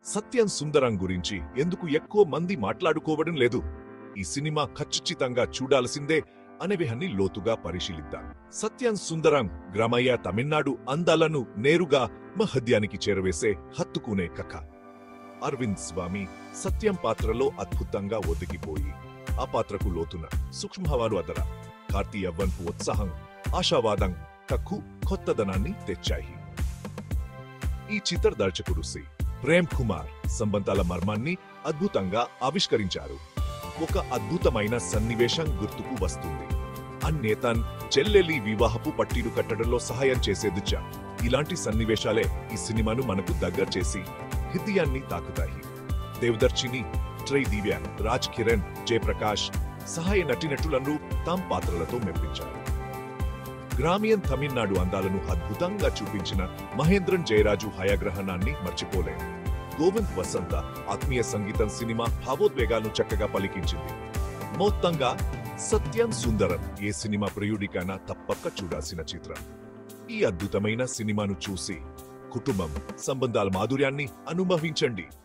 సత్యం సుందరం గురించి ఎందుకు ఎక్కువ మంది మాట్లాడుకోవడం లేదు ఈ సినిమా ఖచ్చితంగా చూడాల్సిందే అనే విహాన్ని లోతుగా పరిశీలిద్దాం సత్యం సుందరం గ్రామయ్య తమిళనాడు అందాలను నేరుగా మహద్యానికి చేరవేసే హత్తుకునే కథ అరవింద్ స్వామి సత్యం పాత్రలో అద్భుతంగా ఒదిగిపోయి ఆ పాత్రకు లోతున సూక్ష్మభావాలు అదర కార్తీ యవ్వన్పు ఉత్సాహం ఆశావాదం కక్కు కొత్తదనాన్ని తెచ్చాయి ఈ చిత్ర దర్శకుడు సి ప్రేమ్ కుమార్ సంబంధాల మర్మాన్ని అద్భుతంగా ఆవిష్కరించారు ఒక అద్భుతమైన సన్నివేశం గుర్తుకు వస్తుంది అన్నేతన్ చెల్లెలి వివాహపు పట్టీలు కట్టడంలో సహాయం చేసేదిచ్చా ఇలాంటి సన్నివేశాలే ఈ సినిమాను మనకు దగ్గర చేసి హృదయాన్ని తాకుతాయి దేవదర్శిని ట్రై దివ్య రాజ్ కిరణ్ జయప్రకాష్ సహాయ నటినటులను తాం పాత్రలతో మెప్పించారు గ్రామీణ తమిళనాడు అందాలను అద్భుతంగా చూపించిన మహేంద్రన్ జయరాజు హయాగ్రహణాన్ని మర్చిపోలేం గోవింద్ వసంత ఆత్మీయ సంగీతం సినిమా భావోద్వేగాలను చక్కగా పలికించింది మొత్తంగా సత్యం సుందరం ఏ సినిమా ప్రియుడికైనా తప్పక చూడాల్సిన చిత్రం ఈ అద్భుతమైన సినిమాను చూసి కుటుంబం సంబంధాల మాధుర్యాన్ని అనుభవించండి